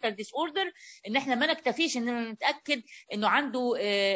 developmental disorder ان احنا ما نكتفيش اننا نتاكد انه عنده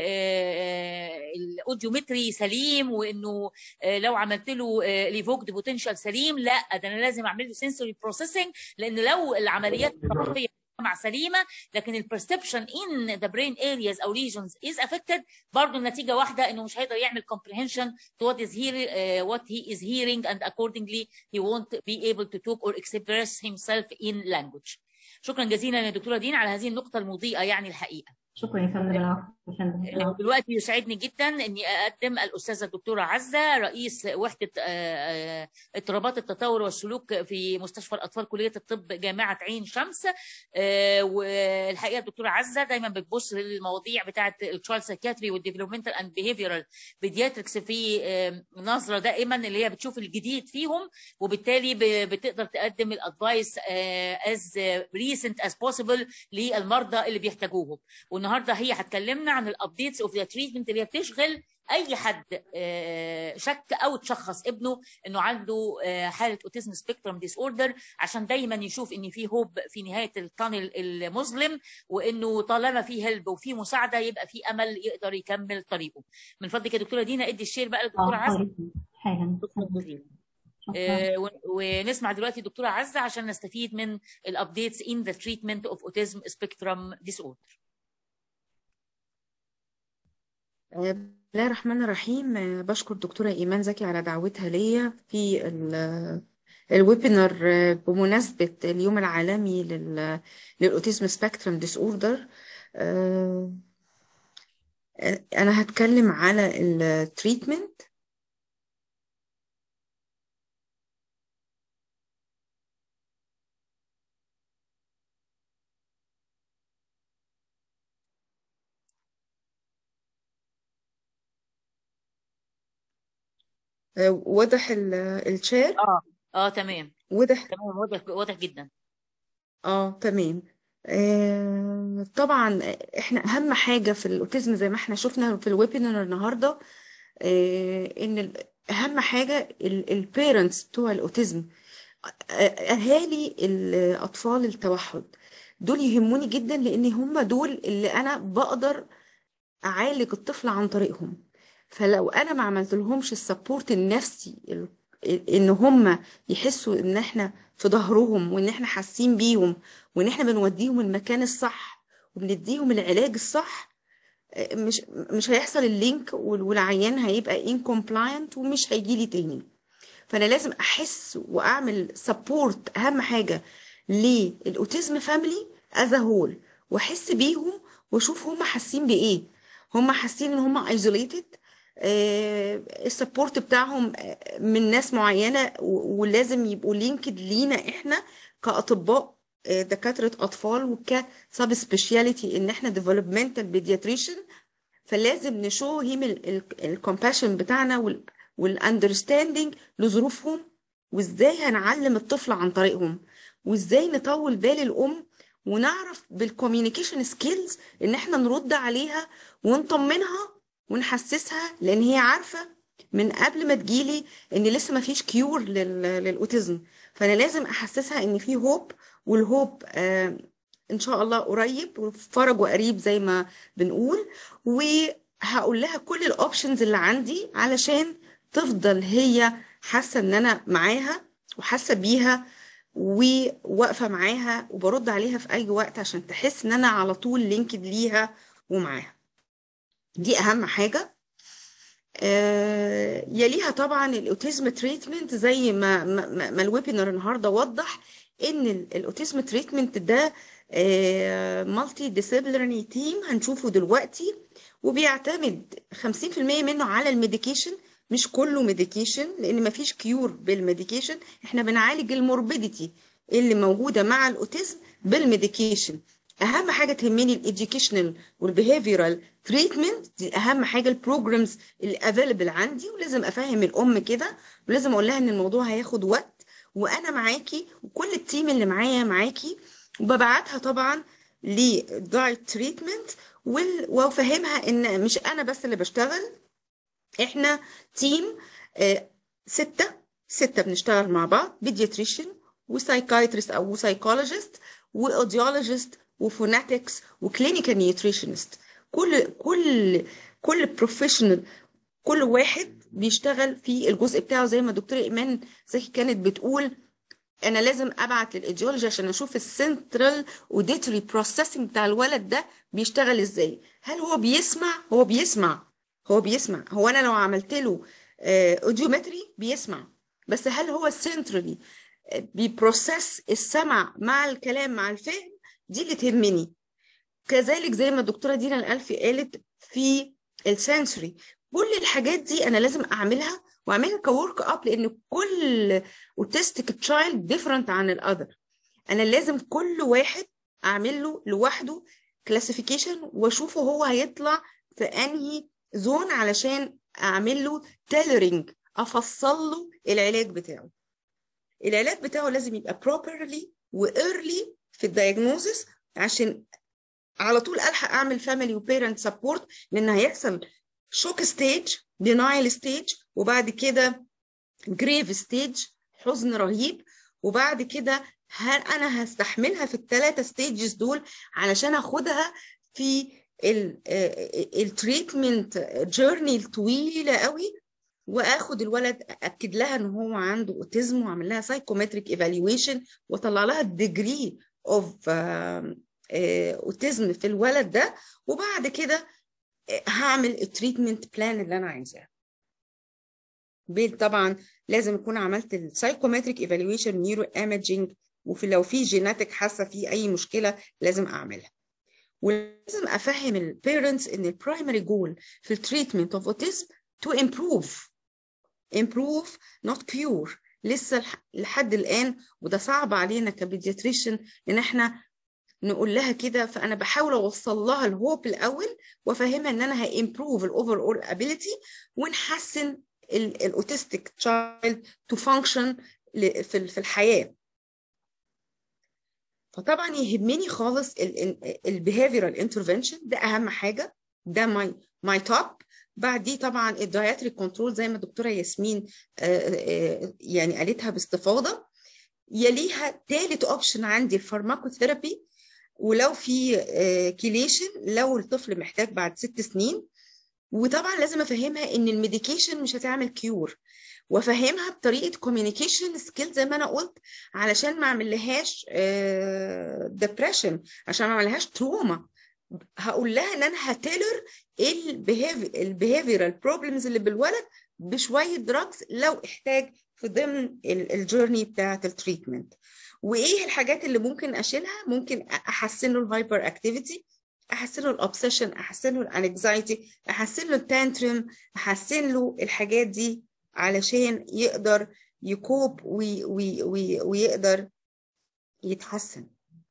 الاوديومتري سليم وانه آه، لو عملت له ليفوكد بوتنشال سليم لا ده انا لازم اعمل له سنسوري بروسيسنج لان لو العمليات الثقافيه مع سليمه لكن البرسبشن ان ذا برين ارياز او ليجنز از افكتد برضه النتيجه واحده انه مش هيقدر يعمل comprehension to what is hear, uh, what he is hearing and accordingly he won't be able to talk or express himself in language شكرا جزيلا يا دكتوره دين على هذه النقطه المضيئه يعني الحقيقه شكرا يا فندم العفو يا فندم دلوقتي يسعدني جدا اني اقدم الاستاذه الدكتوره عزه رئيس وحده آه، آه، اضطرابات التطور والسلوك في مستشفى الاطفال كليه الطب جامعه عين شمس آه، والحقيقه الدكتوره عزه دايما بتبص للمواضيع بتاعه التشايلد سايكاتري والديفلوبمنتال اند بيهيفيرال بيدياتريكس في آه، نظره دائما اللي هي بتشوف الجديد فيهم وبالتالي ب- بتقدر تقدم الادفايس از ريسنت از بوسيبل للمرضى اللي بيحتاجوهم والنهارده هي هتكلمنا عن الابديتس اوف ذا تريتمنت اللي هي بتشغل اي حد آه، شك او تشخص ابنه انه عنده آه، حاله اوتيزم سبيكترم ديس اوردر عشان دايما يشوف ان في هوب في نهايه التانل المظلم وانه طالما في هلب وفي مساعده يبقى في امل يقدر يكمل طريقه من فضلك يا دكتوره دينا ادي الشير بقى للدكتوره اه عزه طيب حالا شكرا جزيلا شكرا آه، ون- ونسمع دلوقتي دكتوره عزه عشان نستفيد من الابديتس ان ذا تريتمنت اوف اوتيزم سبيكترم ديس اوردر آه، بسم الله الرحمن الرحيم آه، بشكر دكتورة إيمان زكي على دعوتها ليا في ال- الويبينار آه، بمناسبة اليوم العالمي لل- للأوتيزم سبيكترم ديس أوردر أنا هتكلم على التريتمنت واضح ال- الشير اه اه تمام واضح تمام واضح واضح جدا اه تمام آه طبعا احنا اهم حاجه في الاوتيزم زي ما احنا شفنا في الويبينار النهارده آه ان ال- اهم حاجه البيرنتس بتوع الاوتيزم آه، اهالي الاطفال التوحد دول يهموني جدا لان هم دول اللي انا بقدر اعالج الطفل عن طريقهم فلو انا ما عملت لهمش السبورت النفسي ال- ان هم يحسوا ان احنا في ظهرهم وان احنا حاسين بيهم وان احنا بنوديهم المكان الصح وبنديهم العلاج الصح آه، مش مش هيحصل اللينك وال- والعيان هيبقى ان كومبلاينت ومش هيجي لي تاني فانا لازم احس واعمل سبورت اهم حاجه للاوتيزم فاميلي از هول واحس بيهم واشوف هم حاسين بايه هم حاسين ان هم ايزوليتد السبورت بتاعهم آه، من ناس معينه و- ولازم يبقوا لينكد لينا احنا كاطباء آه، دكاتره اطفال وكسب سبيشاليتي ان احنا ديفلوبمنتال بيدياتريشن فلازم نشو هيم الكومباشن بتاعنا وال والاندرستاندينج لظروفهم وازاي هنعلم الطفل عن طريقهم وازاي نطول بال الام ونعرف بالكوميونيكيشن سكيلز ان احنا نرد عليها ونطمنها ونحسسها لان هي عارفه من قبل ما تجيلي ان لسه ما فيش كيور للاوتيزم فانا لازم احسسها ان في هوب والهوب آه ان شاء الله قريب وفرج وقريب زي ما بنقول وهقول لها كل الاوبشنز اللي عندي علشان تفضل هي حاسه ان انا معاها وحاسه بيها وواقفه معاها وبرد عليها في اي وقت عشان تحس ان انا على طول لينكد ليها ومعاها دي اهم حاجه آه، يليها طبعا الاوتيزم تريتمنت زي ما ما, ما ما الويبينار النهارده وضح ان ال- الاوتيزم تريتمنت ده مالتي ديسيبلينري تيم هنشوفه دلوقتي وبيعتمد 50% منه على الميديكيشن مش كله ميديكيشن لان مفيش كيور بالميديكيشن احنا بنعالج الموربيديتي اللي موجوده مع الاوتيزم بالميديكيشن اهم حاجه تهمني الايديوكيشنال والبيهيفيرال تريتمنت دي اهم حاجه البروجرامز اللي افيلبل عندي ولازم افهم الام كده ولازم اقول لها ان الموضوع هياخد وقت وانا معاكي وكل التيم اللي معايا معاكي وببعتها طبعا لدايت تريتمنت وافهمها ان مش انا بس اللي بشتغل احنا تيم آه، ستة ستة بنشتغل مع بعض بيدياتريشن وسايكايترست او سايكولوجيست واوديولوجيست وفوناتكس وكلينيكال نيوتريشنست كل كل كل بروفيشنال كل واحد بيشتغل في الجزء بتاعه زي ما دكتوره ايمان زكي كانت بتقول انا لازم ابعت للايديولوجي عشان اشوف السنترال اوديتوري بروسيسنج بتاع الولد ده بيشتغل ازاي هل هو بيسمع هو بيسمع هو بيسمع هو انا لو عملت له اوديومتري بيسمع بس هل هو سنترالي بيبروسس السمع مع الكلام مع الفهم دي اللي تهمني كذلك زي ما الدكتوره دينا الالفي قالت في السنسوري كل الحاجات دي انا لازم اعملها واعملها كورك اب لان كل اوتستيك تشايلد ديفرنت عن الاذر انا لازم كل واحد اعمل له لوحده كلاسيفيكيشن واشوفه هو هيطلع في انهي زون علشان اعمل له تيلرنج افصل له العلاج بتاعه العلاج بتاعه لازم يبقى properly وايرلي في الدايجنوزس عشان على طول الحق اعمل فاميلي وبيرنت سبورت لان هيحصل شوك ستيج دينايل ستيج وبعد كده جريف ستيج حزن رهيب وبعد كده هل انا هستحملها في الثلاثه ستيجز دول علشان اخدها في التريتمنت جيرني الطويله قوي واخد الولد اكد لها ان هو عنده اوتيزم واعمل لها سايكومتريك ايفالويشن واطلع لها الديجري اوف اوتيزم في الولد ده وبعد كده هعمل التريتمنت بلان اللي انا عايزاه طبعا لازم اكون عملت السايكومتريك ايفالويشن نيورو ايمجينج وفي لو في جيناتيك حاسه في اي مشكله لازم اعملها ولازم افهم البيرنتس ان البرايمري جول في التريتمنت اوف اوتيزم تو امبروف امبروف نوت كيور لسه لحد الان وده صعب علينا كبيدياتريشن ان احنا نقول لها كده فانا بحاول اوصل لها الهوب الاول وافهمها ان انا هامبروف الاوفر اول ابيليتي ونحسن الاوتستيك تشايلد تو فانكشن في الحياه فطبعا يهمني خالص البيهافيرال انترفنشن ده اهم حاجه ده ماي ماي توب بعديه طبعا الدايتري كنترول زي ما الدكتوره ياسمين يعني قالتها باستفاضه يليها ثالث اوبشن عندي الفارماكوثيرابي ولو في كيليشن لو الطفل محتاج بعد ست سنين وطبعا لازم افهمها ان الميديكيشن مش هتعمل كيور وافهمها بطريقه كوميونيكيشن سكيل زي ما انا قلت علشان ما اعملهاش ديبريشن عشان ما اعملهاش تروما هقول لها ان انا هتيلر البيهيفيرال بروبلمز اللي بالولد بشويه دراجز لو احتاج في ضمن الجيرني بتاعه التريتمنت وايه الحاجات اللي ممكن اشيلها ممكن احسن له الهايبر اكتيفيتي احسن له الاوبسيشن احسن له الانكزايتي احسن له التانترم احسن له الحاجات دي علشان يقدر يكوب وي وي وي ويقدر يتحسن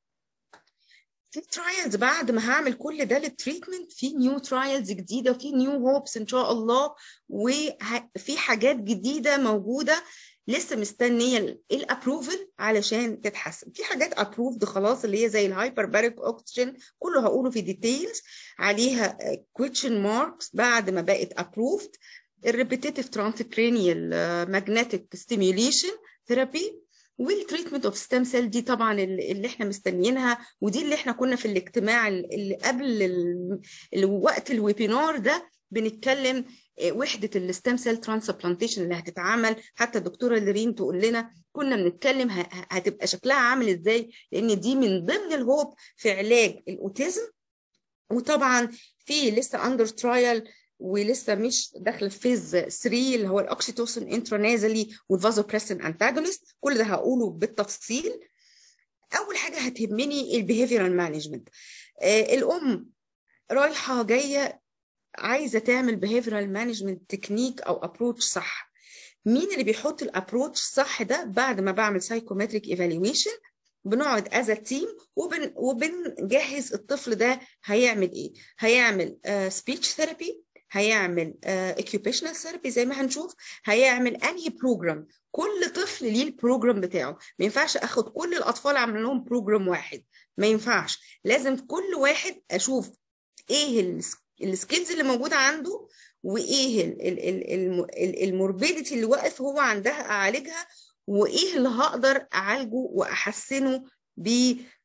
في ترايلز بعد ما هعمل كل ده للتريتمنت في نيو ترايلز جديده وفي نيو هوبس ان شاء الله وفي حاجات جديده موجوده لسه مستنيه الابروفل علشان تتحسن في حاجات ابروفد خلاص اللي هي زي الهايبر باريك اوكسجين كله هقوله في ديتيلز عليها كويشن ماركس بعد ما بقت ابروفد الريبيتيتيف ترانسكرينيال ماجنتيك ستيميوليشن ثيرابي والتريتمنت اوف ستيم سيل دي طبعا اللي احنا مستنيينها ودي اللي احنا كنا في الاجتماع اللي قبل وقت الويبينار ده بنتكلم وحده الستيم سيل ترانسبلانتيشن اللي هتتعمل حتى الدكتوره ليرين تقول لنا كنا بنتكلم هتبقى شكلها عامل ازاي لان دي من ضمن الهوب في علاج الاوتيزم وطبعا في لسه اندر ترايل ولسه مش داخله في فيز 3 اللي هو الاوكسيتوسين انترانازلي والفازوبريسين انتاجونست كل ده هقوله بالتفصيل اول حاجه هتهمني البيهيفيرال مانجمنت آه الام رايحه جايه عايزه تعمل behavioral management تكنيك او ابروتش صح مين اللي بيحط الابروتش صح ده بعد ما بعمل سايكومتريك ايفالويشن بنقعد از تيم وبن وبنجهز الطفل ده هيعمل ايه هيعمل سبيتش uh, ثيرابي هيعمل اوكيوبيشنال uh, ثيرابي زي ما هنشوف هيعمل انهي بروجرام كل طفل ليه البروجرام بتاعه ما ينفعش اخد كل الاطفال اعمل لهم بروجرام واحد ما ينفعش لازم كل واحد اشوف ايه السكيلز اللي موجوده عنده وايه الموربيديتي اللي واقف هو عندها اعالجها وايه اللي هقدر اعالجه واحسنه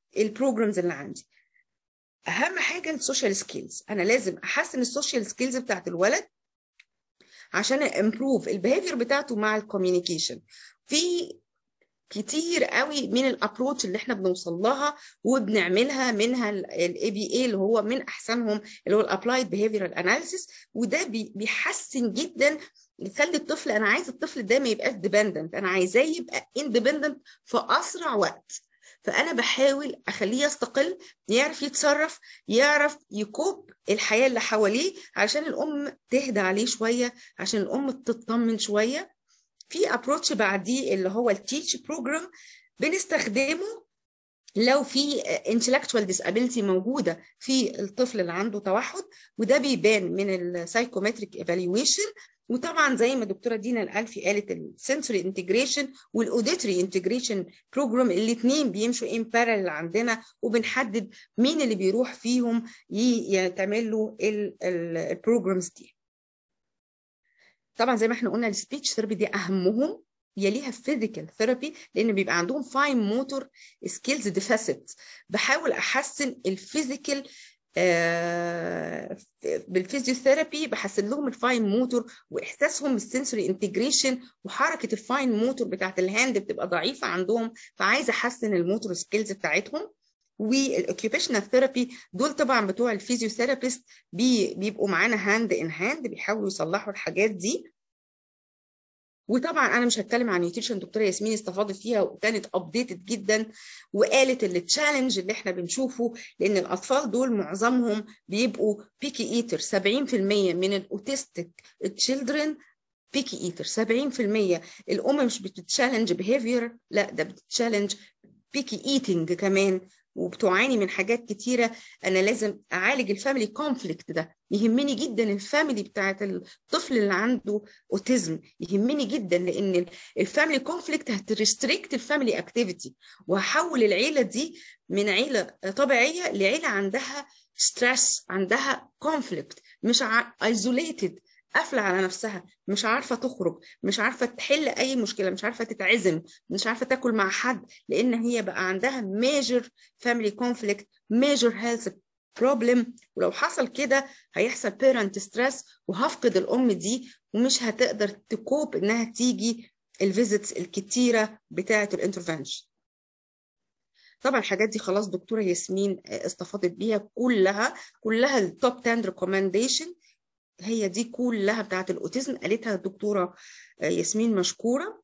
البروجرامز اللي عندي اهم حاجه السوشيال سكيلز انا لازم احسن السوشيال سكيلز بتاعت الولد عشان امبروف البيهيفير بتاعته مع الكوميونيكيشن في كتير قوي من الابروتش اللي احنا بنوصل لها وبنعملها منها الاي بي اي اللي هو من احسنهم اللي هو الابلايد بيهيفيرال اناليسيس وده بيحسن جدا يخلي الطفل انا عايز الطفل ده ما يبقاش ديبندنت انا عايزاه يبقى اندبندنت في اسرع وقت فانا بحاول اخليه يستقل يعرف يتصرف يعرف يكوب الحياه اللي حواليه عشان الام تهدى عليه شويه عشان الام تطمن شويه في ابروتش بعديه اللي هو التيتش بروجرام بنستخدمه لو في intellectual disability موجودة في الطفل اللي عنده توحد وده بيبان من السايكومتريك ايفالويشن وطبعا زي ما دكتوره دينا الالفي قالت السنسوري انتجريشن والاوديتوري انتجريشن بروجرام الاثنين بيمشوا ان بارallel عندنا وبنحدد مين اللي بيروح فيهم يتعمل له البروجرامز دي طبعا زي ما احنا قلنا السبيتش ثيرابي دي اهمهم يليها فيزيكال ثيرابي لان بيبقى عندهم فاين موتور سكيلز ديفيسيت بحاول احسن الفيزيكال آه بالفيزيوثيرابي بحسن لهم الفاين موتور واحساسهم بالسنسوري انتجريشن وحركه الفاين موتور بتاعت الهاند بتبقى ضعيفه عندهم فعايزه احسن الموتور سكيلز بتاعتهم والاوكيوبيشنال ثيرابي دول طبعا بتوع الفيزيوثيرابيست بي بيبقوا معانا هاند ان هاند بيحاولوا يصلحوا الحاجات دي وطبعا انا مش هتكلم عن نيوتريشن دكتوره ياسمين استفاضت فيها وكانت ابديتد جدا وقالت التشالنج اللي احنا بنشوفه لان الاطفال دول معظمهم بيبقوا بيكي ايتر 70% من الاوتيستيك تشيلدرن بيكي ايتر 70% الام مش بتتشالنج بيهيفير لا ده بتتشالنج بيكي ايتنج كمان وبتعاني من حاجات كتيره انا لازم اعالج الفاميلي كونفليكت ده يهمني جدا الفاميلي بتاعت الطفل اللي عنده اوتيزم يهمني جدا لان الفاميلي كونفليكت هتريستريكت الفاميلي اكتيفيتي وهحول العيله دي من عيله طبيعيه لعيله عندها ستريس عندها كونفليكت مش ايزوليتد قافله على نفسها مش عارفه تخرج مش عارفه تحل اي مشكله مش عارفه تتعزم مش عارفه تاكل مع حد لان هي بقى عندها ميجر فاميلي كونفليكت ميجر هيلث بروبلم ولو حصل كده هيحصل بيرنت ستريس وهفقد الام دي ومش هتقدر تكوب انها تيجي الفيزيتس الكتيره بتاعه الانترفنشن طبعا الحاجات دي خلاص دكتوره ياسمين استفاضت بيها كلها كلها التوب 10 ريكومنديشن هي دي كلها بتاعت الاوتيزم قالتها الدكتوره ياسمين مشكوره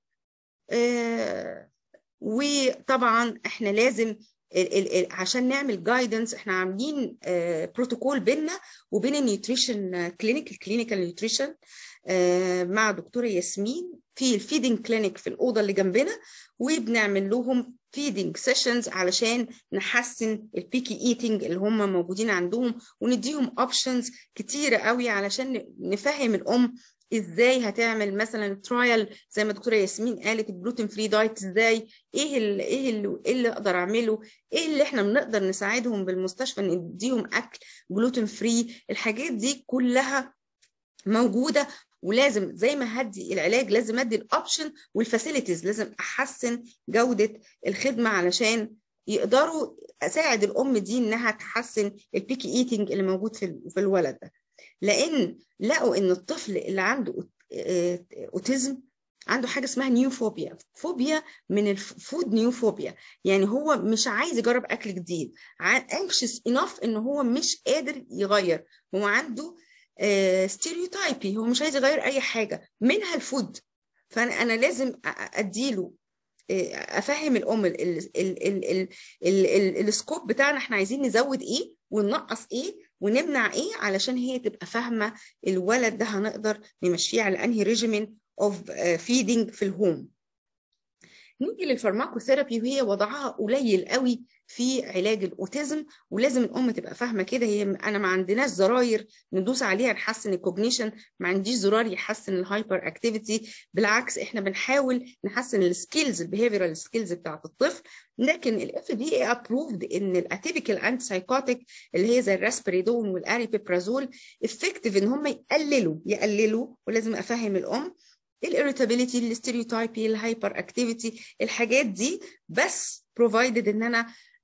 وطبعا احنا لازم عشان نعمل جايدنس احنا عاملين بروتوكول بيننا وبين النيوتريشن كلينيك الكلينيكال نيوتريشن مع دكتوره ياسمين في الفيدنج كلينيك في الاوضه اللي جنبنا وبنعمل لهم فيدنج سيشنز علشان نحسن البيكي ايتنج اللي هم موجودين عندهم ونديهم اوبشنز كتيره قوي علشان نفهم الام ازاي هتعمل مثلا ترايل زي ما الدكتوره ياسمين قالت الجلوتين فري دايت ازاي ايه اللي ايه اللي, إيه اللي اقدر اعمله ايه اللي احنا بنقدر نساعدهم بالمستشفى نديهم اكل جلوتين فري الحاجات دي كلها موجوده ولازم زي ما هدي العلاج لازم ادي الاوبشن والفاسيلتيز لازم احسن جوده الخدمه علشان يقدروا اساعد الام دي انها تحسن البيكي ايتنج اللي موجود في في الولد ده لان لقوا ان الطفل اللي عنده اوتيزم عنده حاجه اسمها نيو فوبيا فوبيا من الفود نيو فوبيا يعني هو مش عايز يجرب اكل جديد انكشس انف ان هو مش قادر يغير هو عنده ستيريوتايبي هو مش عايز يغير اي حاجه منها الفود فانا انا لازم اديله افهم الام السكوب بتاعنا احنا عايزين نزود ايه وننقص ايه ونمنع ايه علشان هي تبقى فاهمه الولد ده هنقدر نمشيه على انهي ريجيمين اوف فيدنج في الهوم نيجي للفارماكوثيرابي وهي وضعها قليل قوي في علاج الاوتيزم ولازم الام تبقى فاهمه كده هي انا ما عندناش زراير ندوس عليها نحسن الكوجنيشن ما عنديش زرار يحسن الهايبر اكتيفيتي بالعكس احنا بنحاول نحسن السكيلز البيهيفيرال سكيلز بتاعت الطفل لكن الاف دي اي ابروفد ان الاتيبيكال انتي سايكوتيك اللي هي زي الراسبريدون والاريبيبرازول افكتيف ان هم يقللوا يقللوا ولازم افهم الام الاريتابيليتي الاستيريوتايبي الهايبر اكتيفيتي الحاجات دي بس بروفايدد ان انا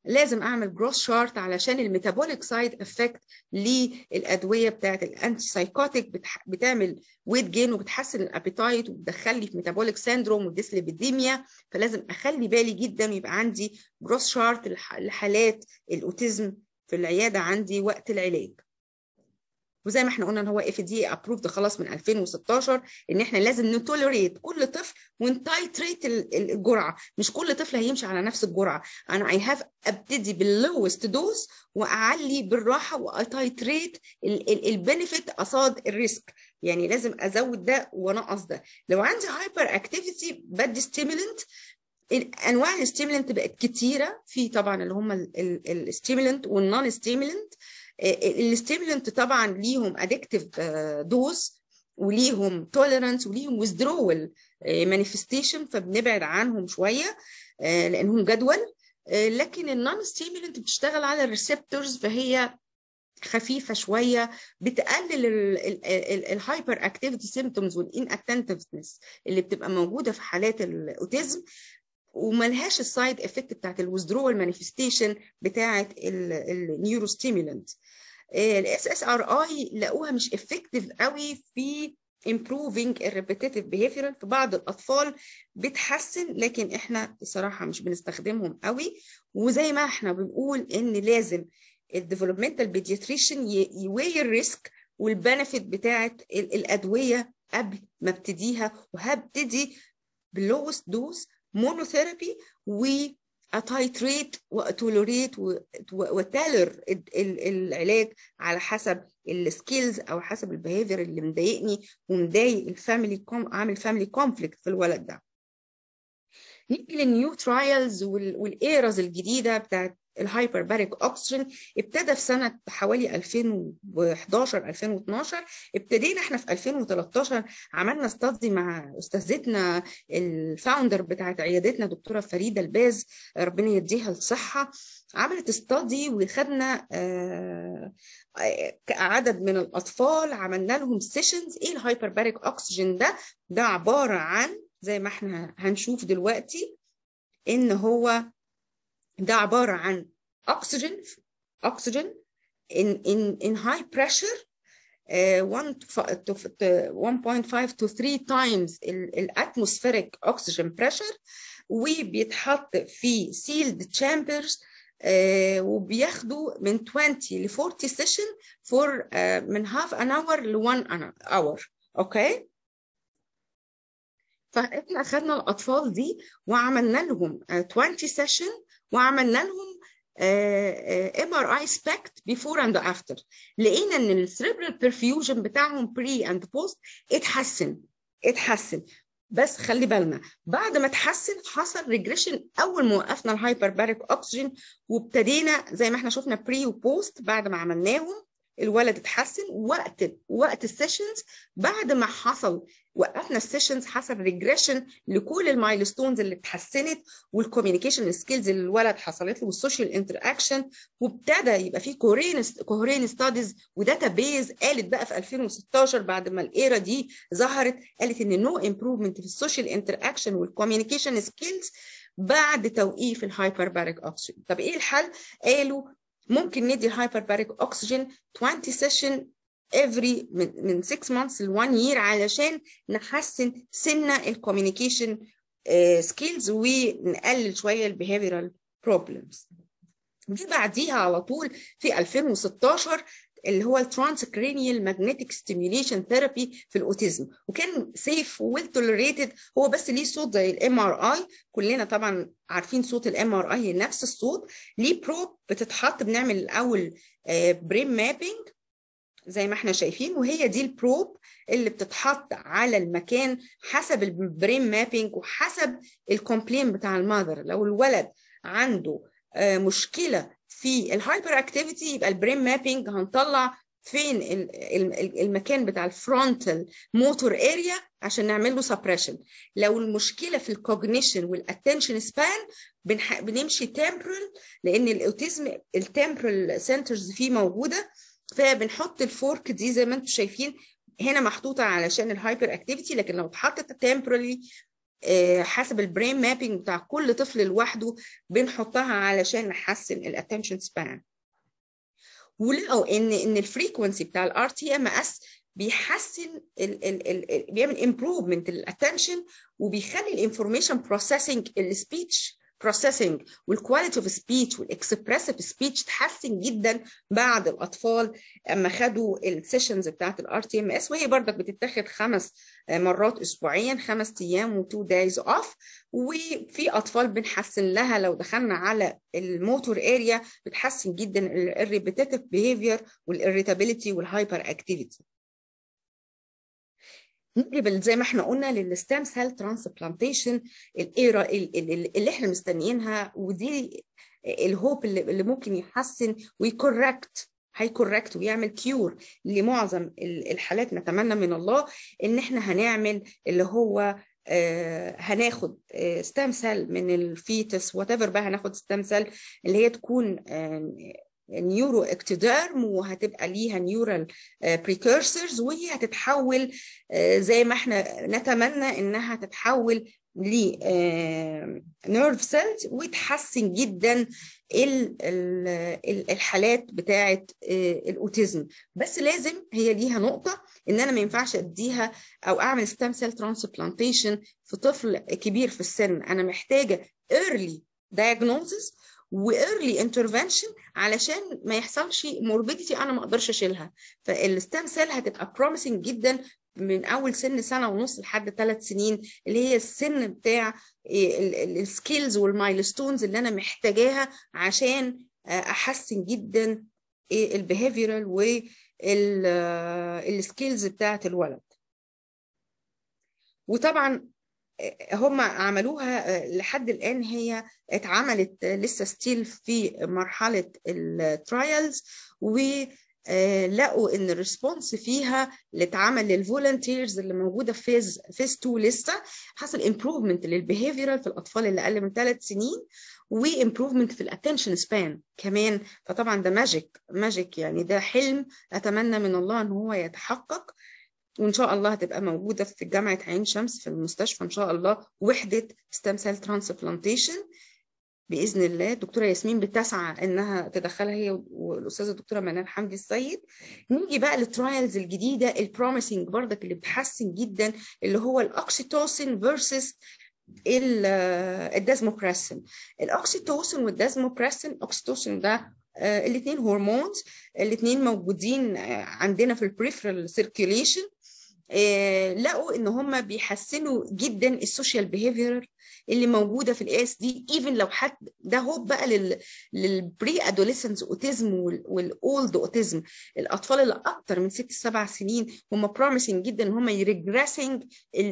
لازم اعمل جروس شارت علشان الميتابوليك سايد افكت للادويه بتاعت الانتي سايكوتيك بتعمل ويت جين وبتحسن الابيتايت وبتدخلني في ميتابوليك سيندروم وديسليبيديميا فلازم اخلي بالي جدا يبقى عندي جروس شارت لحالات الاوتيزم في العياده عندي وقت العلاج وزي ما احنا قلنا ان هو اف دي ابروفد خلاص من 2016 ان احنا لازم نتولريت كل طفل ونتايتريت الجرعه مش كل طفل هيمشي على نفس الجرعه انا اي هاف ابتدي باللوست دوز واعلي بالراحه واتايتريت البنفيت قصاد الريسك يعني لازم ازود ده وانقص ده لو عندي هايبر اكتيفيتي بدي ستيمولنت انواع الستيمولنت بقت كتيره في طبعا اللي هم الستيمولنت والنون ستيمولنت الستيمولنت طبعا ليهم ادكتيف دوز وليهم توليرانس وليهم ويزدرول مانيفستيشن فبنبعد عنهم شويه لانهم جدول لكن النون ستيمولنت بتشتغل على الريسبتورز فهي خفيفه شويه بتقلل الهايبر اكتيفيتي سيمتومز والان اتنتفنس اللي بتبقى موجوده في حالات الاوتيزم وملهاش السايد افكت بتاعت الويزدرول مانيفستيشن بتاعت النيورو ستيمولنت الاس اس ار اي لقوها مش افكتيف قوي في improving الريبيتيتيف behavioral في بعض الاطفال بتحسن لكن احنا بصراحه مش بنستخدمهم قوي وزي ما احنا بنقول ان لازم الديفلوبمنتال بيدياتريشن يوي الريسك والبنفيت بتاعت الادويه قبل ما ابتديها وهبتدي باللوست دوز مونوثيرابي و اتايتريت واتولوريت وتالر العلاج على حسب السكيلز او حسب البيهيفير اللي مضايقني ومضايق الفاميلي كوم عامل فاميلي كونفليكت في الولد ده نيجي للنيو ترايلز والايرز الجديده بتاعت الهايبر باريك اوكسجين ابتدى في سنه حوالي 2011 2012 ابتدينا احنا في 2013 عملنا استادي مع استاذتنا الفاوندر بتاعت عيادتنا دكتوره فريده الباز ربنا يديها الصحه عملت استادي وخدنا عدد من الاطفال عملنا لهم سيشنز ايه الهايبر باريك اوكسجين ده ده عباره عن زي ما احنا هنشوف دلوقتي ان هو ده عبارة عن أكسجين أكسجين in in in high pressure uh, 1.5 to 3 times الاتموسفيريك اوكسجين pressure وبيتحط في sealed chambers uh, وبياخدوا من 20 ل 40 session for uh, من half an hour ل 1 hour اوكي okay? فاحنا اخذنا الاطفال دي وعملنا لهم 20 سيشن وعملنا لهم ام ار اي سبكت بيفور اند افتر لقينا ان السريبرال برفيوجن بتاعهم بري اند بوست اتحسن اتحسن بس خلي بالنا بعد ما اتحسن حصل ريجريشن اول ما وقفنا الهايبر باريك اوكسجين وابتدينا زي ما احنا شفنا بري وبوست بعد ما عملناهم الولد اتحسن وقت وقت السيشنز بعد ما حصل وقفنا السيشنز حصل ريجريشن لكل المايلستونز اللي اتحسنت والكوميونيكيشن سكيلز اللي الولد حصلت له والسوشيال انتر اكشن وابتدى يبقى في كورين كوهرين ستاديز وداتا بيز قالت بقى في 2016 بعد ما الايرا دي ظهرت قالت ان نو امبروفمنت في السوشيال انتر اكشن والكوميونيكيشن سكيلز بعد توقيف الهايبر باريك اوكسجين طب ايه الحل قالوا ممكن ندي الهايبر باريك اوكسجين 20 سيشن every من, من 6 months ل 1 year علشان نحسن سنة الكوميونيكيشن سكيلز ونقلل شوية البيهيفيرال بروبلمز دي بعديها على طول في 2016 اللي هو الترانسكرينيال ماجنتيك ستيميوليشن ثيرابي في الاوتيزم وكان سيف ويل توليريتد هو بس ليه صوت زي الام ار اي كلنا طبعا عارفين صوت الام ار اي نفس الصوت ليه بروب بتتحط بنعمل الاول بريم مابينج زي ما احنا شايفين وهي دي البروب اللي بتتحط على المكان حسب البرين مابينج وحسب الكومبلين بتاع المذر لو الولد عنده مشكله في الهايبر اكتيفيتي يبقى البرين مابينج هنطلع فين المكان بتاع الفرونتال موتور اريا عشان نعمل له سبريشن لو المشكله في الكوجنيشن والاتنشن سبان بنمشي تمبرال لان الاوتيزم التمبرال سنترز فيه موجوده فبنحط الفورك دي زي ما انتم شايفين هنا محطوطه علشان الهايبر اكتيفيتي لكن لو اتحطت تمبرالي آه، حسب البرين مابينج بتاع كل طفل لوحده بنحطها علشان نحسن الاتنشن سبان ولقوا ان ان الفريكونسي بتاع الار تي ام اس بيحسن ال ال ال ال بيعمل امبروفمنت للاتنشن وبيخلي الانفورميشن بروسيسنج السبيتش بروسيسنج والكواليتي اوف سبيتش والاكسبريسيف سبيتش تحسن جدا بعد الاطفال اما خدوا السيشنز بتاعت الار تي ام اس وهي برضك بتتاخد خمس مرات اسبوعيا خمس ايام وتو دايز اوف وفي اطفال بنحسن لها لو دخلنا على الموتور اريا بتحسن جدا الريبيتيتيف بيهيفير والاريتابيليتي والهايبر اكتيفيتي نيجي زي ما احنا قلنا للستام سيل ترانسبلانتيشن الايرا اللي احنا مستنيينها ودي الهوب اللي, اللي ممكن يحسن ويكوركت هيكوركت ويعمل كيور لمعظم الحالات نتمنى من الله ان احنا هنعمل اللي هو آه هناخد آه ستام سيل من الفيتس وات ايفر بقى هناخد ستام سيل اللي هي تكون آه نيورو اكتوديرم وهتبقى ليها نيورال بريكورسرز وهي هتتحول زي ما احنا نتمنى انها تتحول ل نيرف سيلز وتحسن جدا الحالات بتاعه الاوتيزم بس لازم هي ليها نقطه ان انا ما ينفعش اديها او اعمل ستام سيل ترانسبلانتيشن في طفل كبير في السن انا محتاجه early diagnosis وايرلي انترفنشن علشان ما يحصلش موربيديتي انا ما اقدرش اشيلها فالستام سيل هتبقى بروميسنج جدا من اول سن سنه ونص لحد ثلاث سنين اللي هي السن بتاع السكيلز والمايلستونز اللي انا محتاجاها عشان احسن جدا البيهيفيرال والسكيلز بتاعت الولد وطبعا هم عملوها لحد الان هي اتعملت لسه ستيل في مرحله الترايلز ولقوا ان الريسبونس فيها اللي اتعمل للفولنتيرز اللي موجوده في فيز فيز 2 لسه حصل امبروفمنت للبيهيفيرال في الاطفال اللي اقل من ثلاث سنين وامبروفمنت في الاتنشن سبان كمان فطبعا ده ماجيك ماجيك يعني ده حلم اتمنى من الله ان هو يتحقق وان شاء الله هتبقى موجوده في جامعه عين شمس في المستشفى ان شاء الله وحده ستام سيل ترانسبلانتيشن باذن الله الدكتوره ياسمين بتسعى انها تدخلها هي والاستاذه الدكتوره منال حمدي السيد نيجي بقى للترايلز الجديده البروميسنج برضك اللي بتحسن جدا اللي هو الاوكسيتوسين فيرسس الدازموبريسين الاوكسيتوسين والدازموبريسين الاوكسيتوسين ده آه الاثنين هرمونز الاثنين موجودين آه عندنا في البريفرال سيركيوليشن آه لقوا ان هم بيحسنوا جدا السوشيال بيهيفير اللي موجوده في الاس دي ايفن لو حد ده هو بقى لل للبري ادوليسنس اوتيزم والاولد اوتيزم الاطفال اللي اكتر من ست سبع سنين هم بروميسنج جدا ان هم يريجريسنج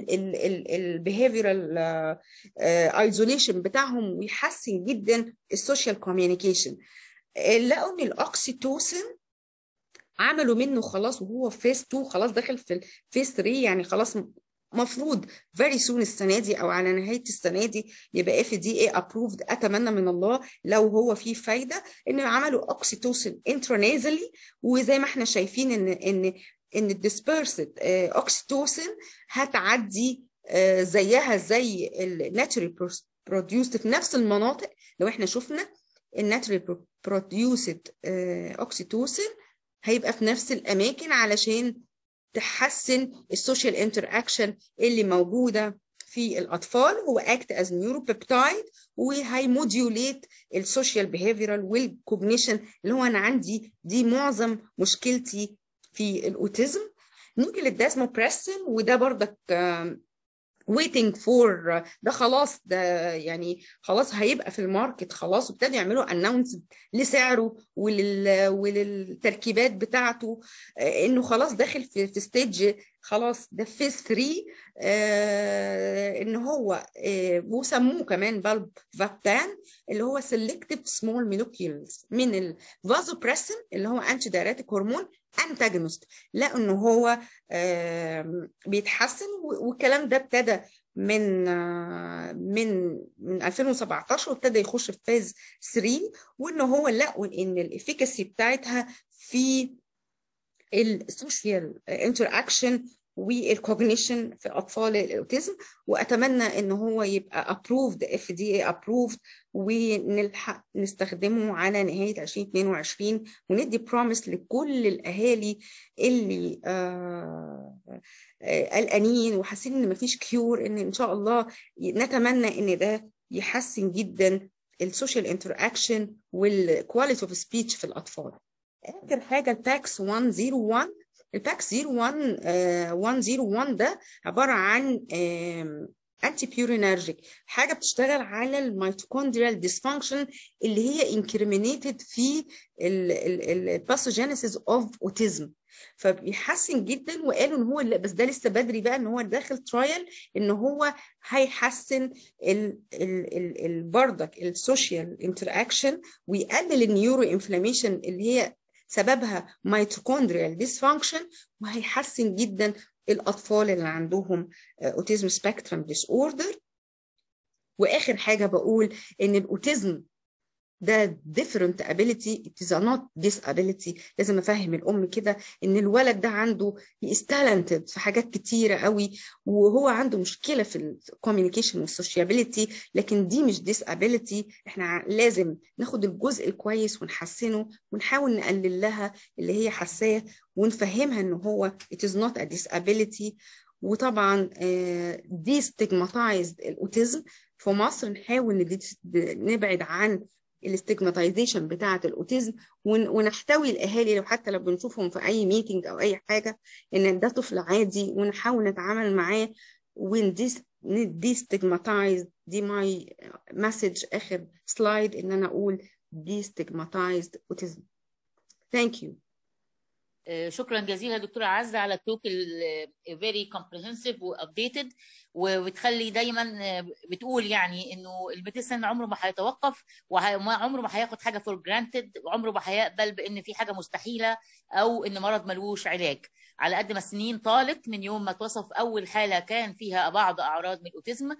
البيهيفيرال ايزوليشن بتاعهم ويحسن جدا السوشيال كوميونيكيشن لقوا ان الاوكسيتوسين عملوا منه خلاص وهو في فيس 2 خلاص داخل في فيس 3 يعني خلاص مفروض فيري سون السنه دي او على نهايه السنه دي يبقى اف دي اي ابروفد اتمنى من الله لو هو فيه فايده ان عملوا اوكسيتوسين انترانيزلي وزي ما احنا شايفين ان ان ان الديسبيرسد اوكسيتوسين هتعدي زيها زي الناتشرال بروديوسد في نفس المناطق لو احنا شفنا الناتشرال بروديوسد اوكسيتوسين هيبقى في نفس الاماكن علشان تحسن السوشيال انتر اكشن اللي موجوده في الاطفال هو اكت از نيوروبيبتايد وهيموديوليت السوشيال بيهيفيرال والكوجنيشن اللي هو انا عندي دي معظم مشكلتي في الاوتيزم نيجي للدازموبريسين وده برضك waiting for ده خلاص ده يعني خلاص هيبقى في الماركت خلاص وابتدوا يعملوا اناونس لسعره ولل وللتركيبات بتاعته انه خلاص داخل في, في ستيج خلاص ده فيز 3 آه ان هو آه وسموه كمان بالب فابتان اللي هو سيلكتيف سمول ميلوكيولز من الفازوبريسين اللي هو انتي دايريتيك هرمون انتاجونست لا انه هو آه بيتحسن والكلام ده ابتدى من من من 2017 وابتدى يخش في فاز 3 وان هو لقوا ان الافيكاسي بتاعتها في السوشيال انتر اكشن والكوجنيشن في اطفال الاوتيزم واتمنى ان هو يبقى approved FDA approved ونلحق نستخدمه على نهايه 2022 وندي بروميس لكل الاهالي اللي آه قلقانين وحاسين ان مفيش كيور ان ان شاء الله نتمنى ان ده يحسن جدا السوشيال انتراكشن والكواليتي اوف سبيتش في الاطفال اخر حاجه الباكس 101 الباكس 01 آه 101 ده عباره عن انتي بيورينرجيك حاجه بتشتغل على الميتوكوندريال ديسفانكشن اللي هي انكريمينيتد في الباثوجينيسيس اوف اوتيزم فبيحسن جدا وقالوا ان هو لا بس ده لسه بدري بقى ان هو داخل ترايل ان هو هيحسن ال ال ال ال بردك السوشيال انتراكشن ويقلل النيورو انفلاميشن اللي هي سببها ميتوكوندريال ديسفانكشن وهيحسن جدا الاطفال اللي عندهم اوتيزم سبيكترم ديس اوردر واخر حاجه بقول ان الاوتيزم ده different ability it is not disability لازم افهم الام كده ان الولد ده عنده is talented في حاجات كتيره قوي وهو عنده مشكله في الكوميونيكيشن والسوشيابيليتي لكن دي مش disability احنا لازم ناخد الجزء الكويس ونحسنه ونحاول نقلل لها اللي هي حساه ونفهمها ان هو it is not a disability وطبعا دي stigmatized الاوتيزم في مصر نحاول نبعد عن الاستجماتيزيشن بتاعه الاوتيزم ونحتوي الاهالي لو حتى لو بنشوفهم في اي ميتنج او اي حاجه ان ده طفل عادي ونحاول نتعامل معاه دي ستيجماتايز دي ماي مسج اخر سلايد ان انا اقول دي ستيجماتايزد اوتيزم ثانك يو شكرا جزيلا دكتوره عزه على التوك فيري كومبريهنسيف وابديتد وبتخلي دايما بتقول يعني انه الميديسن عمره ما هيتوقف وعمره ما هياخد حاجه فور جرانتد وعمره ما هيقبل بان في حاجه مستحيله او ان مرض ملوش علاج على قد ما السنين طالت من يوم ما اتوصف اول حاله كان فيها بعض اعراض من الاوتيزم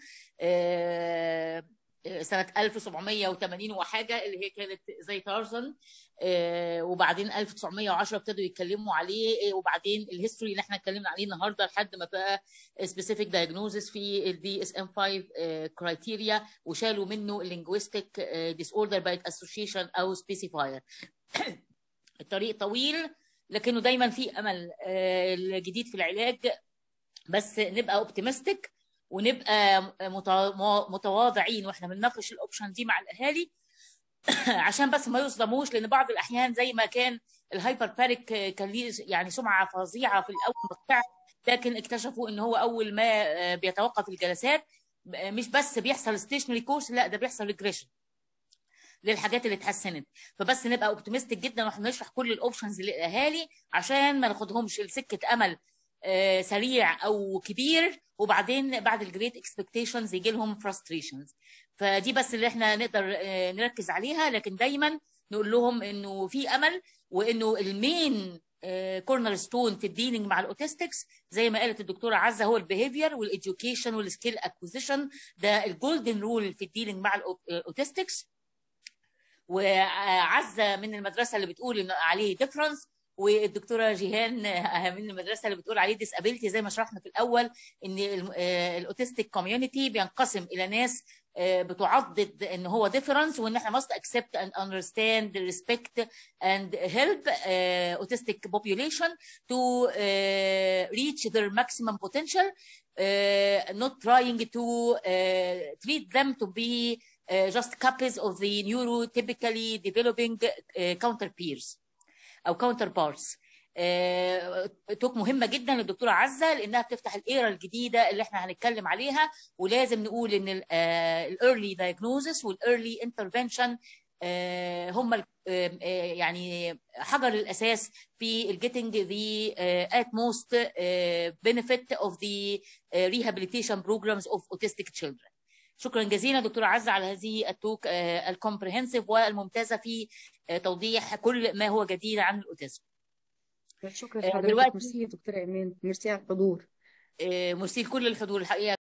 سنة 1780 وحاجة اللي هي كانت زي تارزن وبعدين 1910 ابتدوا يتكلموا عليه وبعدين الهيستوري اللي احنا اتكلمنا عليه النهارده لحد ما بقى سبيسيفيك دايجنوزس في الدي اس ام 5 كرايتيريا وشالوا منه اللينجويستيك ديس اوردر بقت اسوشيشن او سبيسيفاير الطريق طويل لكنه دايما في امل الجديد في العلاج بس نبقى اوبتيمستيك ونبقى متواضعين واحنا بنناقش الاوبشن دي مع الاهالي عشان بس ما يصدموش لان بعض الاحيان زي ما كان الهايبر باريك كان ليه يعني سمعه فظيعه في الاول لكن اكتشفوا ان هو اول ما بيتوقف الجلسات مش بس بيحصل ستيشنري كورس لا ده بيحصل ريجريشن للحاجات اللي اتحسنت فبس نبقى اوبتيمستيك جدا واحنا بنشرح كل الاوبشنز للاهالي عشان ما ناخدهمش لسكه امل سريع او كبير وبعدين بعد الجريت اكسبكتيشنز يجي لهم فرستريشنز فدي بس اللي احنا نقدر نركز عليها لكن دايما نقول لهم انه في امل وانه المين كورنر ستون في الديلينج مع الاوتيستكس زي ما قالت الدكتوره عزه هو البيهيفير والاديوكيشن والسكيل اكوزيشن ده الجولدن رول في الديلينج مع الاوتيستكس وعزه من المدرسه اللي بتقول انه عليه ديفرنس والدكتوره جيهان من المدرسه اللي بتقول عليه ديسابيلتي زي ما شرحنا في الاول ان الاوتيستيك كوميونتي بينقسم الى ناس بتعضد ان هو ديفرنس وان احنا must accept and understand respect and help uh, autistic population to uh, reach their maximum potential uh, not trying to uh, treat them to be uh, just copies of the neurotypically developing uh, counter peers او كاونتر بارتس توك مهمه جدا للدكتوره عزه لانها بتفتح الايرا الجديده اللي احنا هنتكلم عليها ولازم نقول ان الايرلي دايجنوزس والايرلي انترفنشن هم يعني حجر الاساس في الجيتنج ذا utmost benefit of the rehabilitation programs of autistic children شكرا جزيلا دكتورة عزة على هذه التوك الكومبريهنسيف والممتازة في توضيح كل ما هو جديد عن الأوتيزم شكرا لحضرتك ميرسي يا دكتورة إيمان ميرسي على الحضور ميرسي لكل الحضور الحقيقة